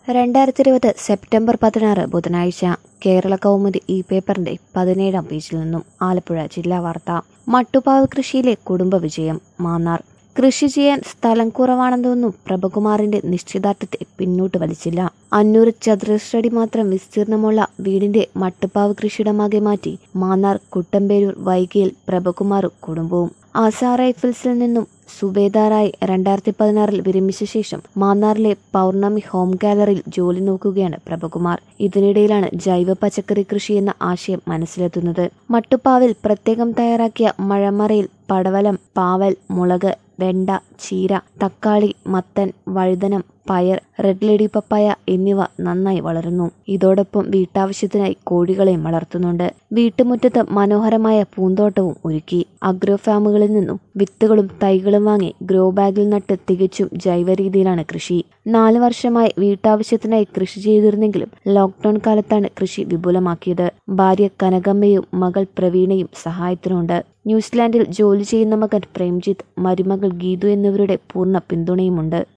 രണ്ടായിരത്തി ഇരുപത് സെപ്റ്റംബർ പതിനാറ് ബുധനാഴ്ച കേരള കൗമുദി ഈ പേപ്പറിന്റെ പതിനേഴാം പേജിൽ നിന്നും ആലപ്പുഴ ജില്ലാ വാർത്ത മട്ടുപാവ് കൃഷിയിലെ കുടുംബ വിജയം മാന്നാർ കൃഷി ചെയ്യാൻ സ്ഥലം കുറവാണെന്നൊന്നും പ്രഭകുമാറിന്റെ നിശ്ചിതാർത്ഥത്തെ പിന്നോട്ട് വലിച്ചില്ല അഞ്ഞൂറ് ചതുരശ്രടി മാത്രം വിസ്തീർണമുള്ള വീടിന്റെ മട്ടുപാവ് കൃഷിയിടമാകെ മാറ്റി മാന്നാർ കുട്ടമ്പേരൂർ വൈകിയിൽ പ്രഭകുമാറും കുടുംബവും ആസാ റൈഫിൾസിൽ നിന്നും സുബേദാറായി രണ്ടായിരത്തി പതിനാറിൽ വിരമിച്ച ശേഷം മാന്നാറിലെ പൗർണമി ഹോം ഗാലറിയിൽ ജോലി നോക്കുകയാണ് പ്രഭകുമാർ ഇതിനിടയിലാണ് ജൈവ പച്ചക്കറി കൃഷി എന്ന ആശയം മനസ്സിലെത്തുന്നത് മട്ടുപ്പാവിൽ പ്രത്യേകം തയ്യാറാക്കിയ മഴമറയിൽ പടവലം പാവൽ മുളക് വെണ്ട ചീര തക്കാളി മത്തൻ വഴുതനം പയർ റെഡ് ലേഡി പപ്പായ എന്നിവ നന്നായി വളരുന്നു ഇതോടൊപ്പം വീട്ടാവശ്യത്തിനായി കോഴികളെയും വളർത്തുന്നുണ്ട് വീട്ടുമുറ്റത്ത് മനോഹരമായ പൂന്തോട്ടവും ഒരുക്കി അഗ്രോ ഫാമുകളിൽ നിന്നും വിത്തുകളും തൈകളും വാങ്ങി ഗ്രോ ബാഗിൽ നട്ട് തികച്ചും ജൈവ രീതിയിലാണ് കൃഷി നാല് വർഷമായി വീട്ടാവശ്യത്തിനായി കൃഷി ചെയ്തിരുന്നെങ്കിലും ലോക്ക്ഡൌൺ കാലത്താണ് കൃഷി വിപുലമാക്കിയത് ഭാര്യ കനകമ്മയും മകൾ പ്രവീണയും സഹായത്തിനുണ്ട് ന്യൂസിലാൻഡിൽ ജോലി ചെയ്യുന്ന മകൻ പ്രേംജിത്ത് മരുമകൾ ഗീതു എന്നിവരുടെ പൂർണ്ണ പിന്തുണയുമുണ്ട്